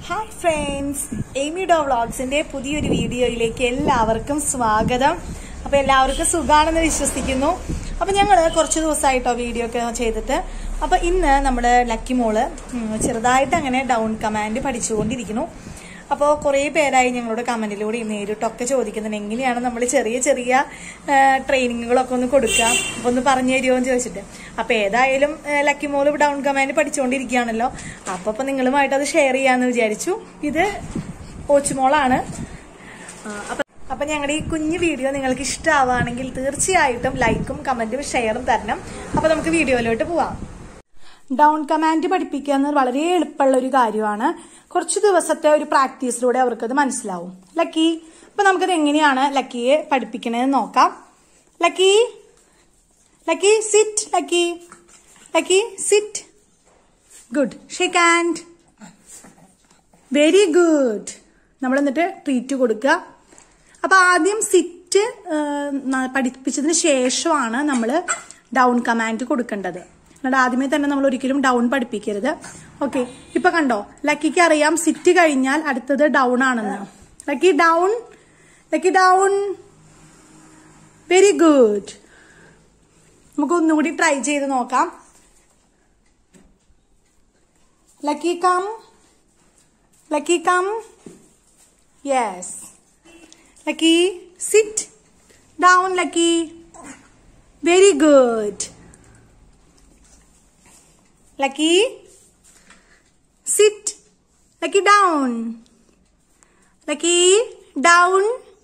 hi ഫ്രണ്ട്സ് എയ്മി ഡോ വ്ളോഗ്സിന്റെ പുതിയൊരു വീഡിയോയിലേക്ക് എല്ലാവർക്കും സ്വാഗതം അപ്പൊ എല്ലാവർക്കും സുഖാണെന്ന് വിശ്വസിക്കുന്നു അപ്പൊ ഞങ്ങൾ കുറച്ച് ദിവസമായിട്ടോ വീഡിയോ ഒക്കെ ചെയ്തിട്ട് അപ്പൊ ഇന്ന് നമ്മുടെ ലക്കി മോള് ഉം, ചെറുതായിട്ട് അങ്ങനെ ഡൗൺ കമാൻഡ് പഠിച്ചുകൊണ്ടിരിക്കുന്നു അപ്പോൾ കുറേ പേരായി ഞങ്ങളോട് കമന്റിലൂടെ നേരിട്ടൊക്കെ ചോദിക്കുന്നുണ്ട് എങ്ങനെയാണ് നമ്മൾ ചെറിയ ചെറിയ ട്രെയിനിങ്ങുകളൊക്കെ ഒന്ന് കൊടുക്കുക അപ്പോൾ ഒന്ന് പറഞ്ഞു തരുമോ എന്ന് ചോദിച്ചിട്ട് അപ്പോൾ ഏതായാലും ആ, ലക്കി മോള് ഡൗൺ കമാൻഡ് പഠിച്ചുകൊണ്ടിരിക്കുകയാണല്ലോ അപ്പോൾ അപ്പോൾ നിങ്ങളുമായിട്ട് അത് ഷെയർ ചെയ്യാമെന്ന് വിചാരിച്ചു ഇത് ഓച്ചുമോളാണ് ആ, അപ്പൊ അപ്പൊ ഞങ്ങളുടെ ഈ കുഞ്ഞു വീഡിയോ നിങ്ങൾക്ക് ഇഷ്ടമാവുകയാണെങ്കിൽ തീർച്ചയായിട്ടും ലൈക്കും കമന്റും ഷെയറും തരണം അപ്പൊ നമുക്ക് വീഡിയോയിലോട്ട് പോവാം ഡൗൺ കമാൻഡ് പഠിപ്പിക്കുക എന്നത് വളരെ എളുപ്പമുള്ള ഒരു കാര്യമാണ് കുറച്ച് ദിവസത്തെ ഒരു പ്രാക്ടീസിലൂടെ അവർക്കത് മനസ്സിലാവും ലക്കി ഇപ്പൊ നമുക്കത് എങ്ങനെയാണ് ലക്കിയെ പഠിപ്പിക്കണതെന്ന് നോക്കാം Lucky Lucky sit Lucky Lucky sit good shake hand very good നമ്മൾ എന്നിട്ട് ട്രീറ്റ് കൊടുക്കുക അപ്പൊ ആദ്യം സിറ്റ് പഠിപ്പിച്ചതിന് ശേഷമാണ് നമ്മൾ ഡൗൺ കമാൻഡ് കൊടുക്കേണ്ടത് അല്ലാണ്ട് ആദ്യമേ തന്നെ നമ്മൾ ഒരിക്കലും ഡൗൺ പഠിപ്പിക്കരുത് ഓക്കെ ഇപ്പൊ കണ്ടോ ലക്കിക്ക് അറിയാം സിറ്റ് കഴിഞ്ഞാൽ അടുത്തത് ഡൗൺ ആണെന്ന് Lucky down Lucky down very good നമുക്ക് ഒന്നുകൂടി ട്രൈ ചെയ്ത് നോക്കാം Lucky come Lucky come yes Lucky sit down Lucky very good Lucky sit Lucky down Lucky down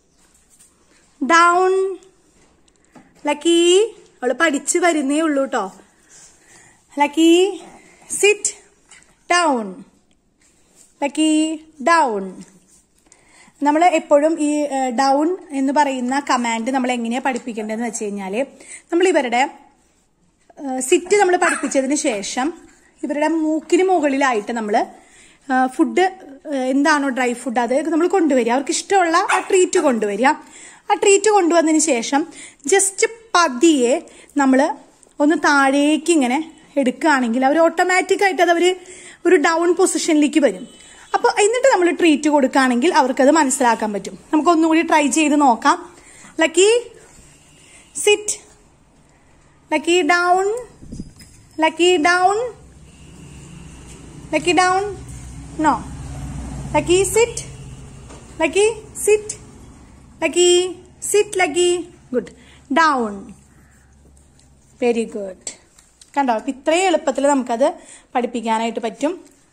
down Lucky അവള് പഠിച്ചു വരുന്നേ ഉള്ളൂ കേട്ടോ Lucky sit down Lucky down നമ്മൾ എപ്പോഴും ഈ ഡൗൺ എന്ന് പറയുന്ന കമാൻഡ് നമ്മൾ എങ്ങനെയാണ് പഠിപ്പിക്കേണ്ടതെന്ന് വെച്ച് കഴിഞ്ഞാൽ നമ്മൾ ഇവരുടെ സിറ്റ് നമ്മൾ പഠിപ്പിച്ചതിന് ശേഷം ഇവരുടെ മൂക്കിന് മുകളിലായിട്ട് നമ്മൾ ഫുഡ് എന്താണോ ഡ്രൈ ഫുഡ് അത് നമ്മൾ കൊണ്ടുവരിക അവർക്ക് ഇഷ്ടമുള്ള ആ ട്രീറ്റ് കൊണ്ടുവരിക ആ ട്രീറ്റ് കൊണ്ടുവന്നതിന് ശേഷം ജസ്റ്റ് പതിയെ നമ്മൾ ഒന്ന് താഴേക്ക് ഇങ്ങനെ എടുക്കുകയാണെങ്കിൽ അവർ ഓട്ടോമാറ്റിക് ആയിട്ട് അത് അവർ ഒരു ഡൗൺ പൊസിഷനിലേക്ക് വരും അപ്പോൾ എന്നിട്ട് നമ്മൾ ട്രീറ്റ് കൊടുക്കുകയാണെങ്കിൽ അവർക്കത് മനസ്സിലാക്കാൻ പറ്റും നമുക്ക് ഒന്നുകൂടി ട്രൈ ചെയ്ത് നോക്കാം Lucky sit Lucky down Lucky down Lucky down no Lucky sit Lucky sit Lucky sit Lucky good down very good കണ്ടോ അപ്പൊ ഇത്രയും എളുപ്പത്തിൽ നമുക്കത് പഠിപ്പിക്കാനായിട്ട് പറ്റും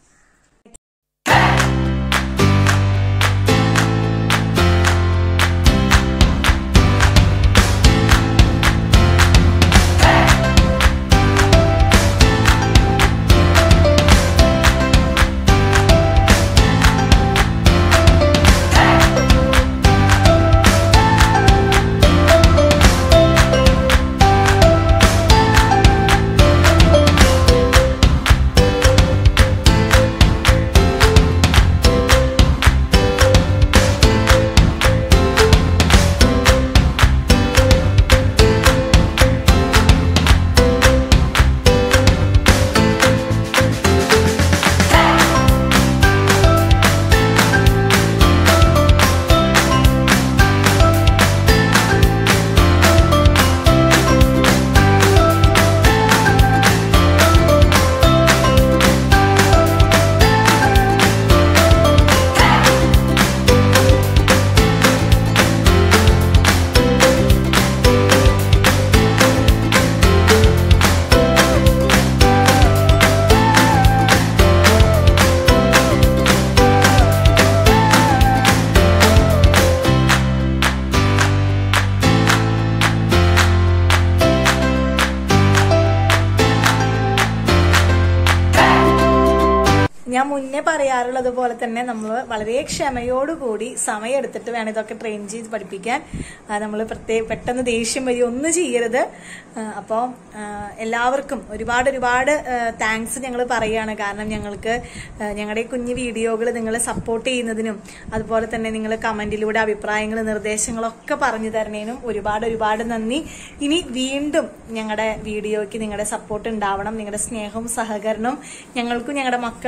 ഞാൻ മുന്നേ പറയാറുള്ളത് പോലെ തന്നെ നമ്മൾ വളരെ ക്ഷമയോടുകൂടി സമയമെടുത്തിട്ട് വേണം ഇതൊക്കെ ട്രെയിൻ ചെയ്ത് പഠിപ്പിക്കാൻ നമ്മൾ പ്രത്യേക പെട്ടെന്ന് ദേഷ്യം വരി ഒന്നും ചെയ്യരുത് അപ്പോൾ എല്ലാവർക്കും ഒരുപാട് ഒരുപാട് താങ്ക്സ് ഞങ്ങൾ പറയുകയാണ് കാരണം ഞങ്ങൾക്ക് ആ, ഞങ്ങളുടെ ഈ കുഞ്ഞു വീഡിയോകൾ നിങ്ങൾ സപ്പോർട്ട് ചെയ്യുന്നതിനും അതുപോലെ തന്നെ നിങ്ങൾ കമന്റിലൂടെ അഭിപ്രായങ്ങൾ നിർദ്ദേശങ്ങളൊക്കെ പറഞ്ഞു തരുന്നതിനും ഒരുപാട് ഒരുപാട് നന്ദി ഇനി വീണ്ടും ഞങ്ങളുടെ വീഡിയോയ്ക്ക് നിങ്ങളുടെ സപ്പോർട്ട് ഉണ്ടാവണം നിങ്ങളുടെ സ്നേഹവും സഹകരണവും ഞങ്ങൾക്കും ഞങ്ങളുടെ മക്കളുടെ കൂടെ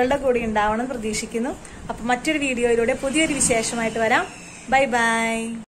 ഉണ്ടാവണം എന്ന് പ്രതീക്ഷിക്കുന്നു അപ്പൊ മറ്റൊരു വീഡിയോയിലൂടെ പുതിയൊരു വിശേഷമായിട്ട് വരാം ബൈ ബൈ